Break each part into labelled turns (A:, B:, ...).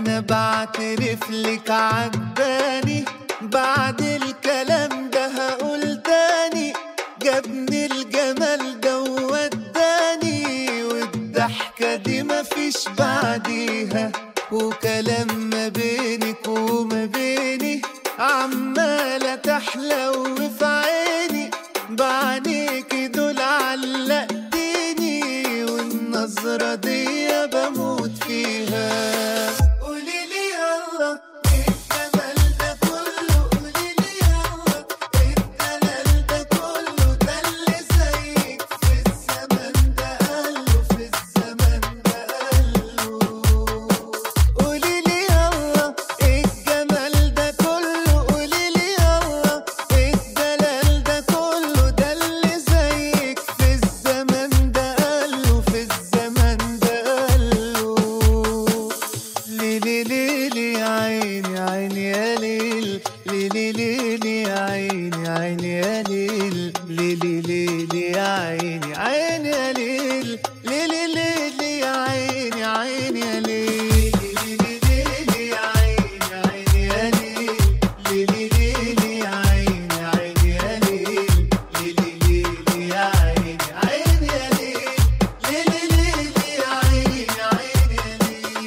A: انا بعترف لك عجباني بعد الكلام ده هقول تاني جابني الجمال ده ووداني والضحكة دي مفيش بعديها وكلام ما بينك وما بيني عمالة تحلو في عيني بعينيكي دول علقتيني والنظرة دي بموت فيها قوليلي يلا ايه الجمال ده كله قوليلي يلا ايه الدلال ده كله ده اللي زيك في الزمن ده قاله في الزمن ده قاله قوليلي يلا ايه الجمال ده كله قوليلي يلا ايه الدلال ده كله ده اللي زيك في الزمن ده قاله في الزمن ده قاله ليلي ليلي يا عيني عيني يا ليل ليلي ليلي يا عيني عيني يا ليل ليلي ليلي يا عيني عيني يا ليل ليلي ليلي يا عيني عيني يا ليل ليلي ليلي يا عيني عيني يا ليل ليلي ليلي يا عيني عيني يا ليل ليلي ليلي يا عيني عيني يا ليل ليلي ليلي يا عيني عيني يا ليل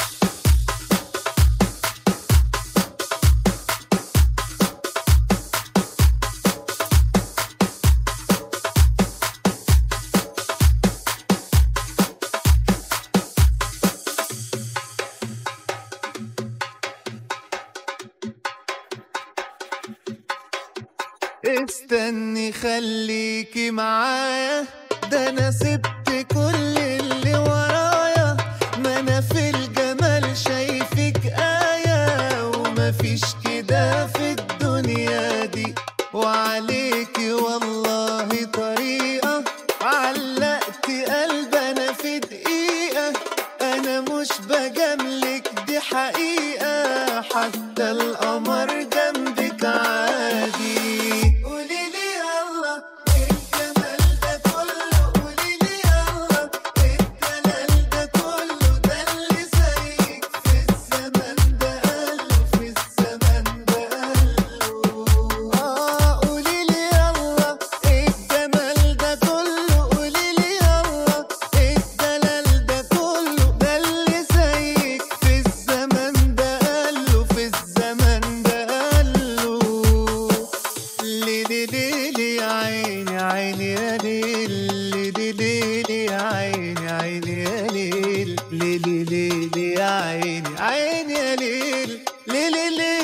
A: استني خليكي معايا ده انا سبت كل اللي ورايا ما انا في الجمال شايفك آية ومفيش كده في الدنيا دي وعليكي والله طريقة علقتي قلب انا في دقيقة انا مش بجاملك دي حقيقة حتى القمر جنبك عادي قوليلي يلا ايه الجمال ده كله قوليلي يلا ايه الدلال ده كله ده اللي زيك في الزمن ده قاله في الزمن ده قاله اه قوليلي يلا ايه الجمال ده كله قوليلي يلا ايه الدلال ده كله ده اللي زيك في الزمن ده قاله في الزمن ده قاله ليلي ليلي يا عيني عيني يا ليل ليلي ليلي يا عيني عيني يا ليل ليلي ليلي يا عيني عيني يا ليل ليلي ليلي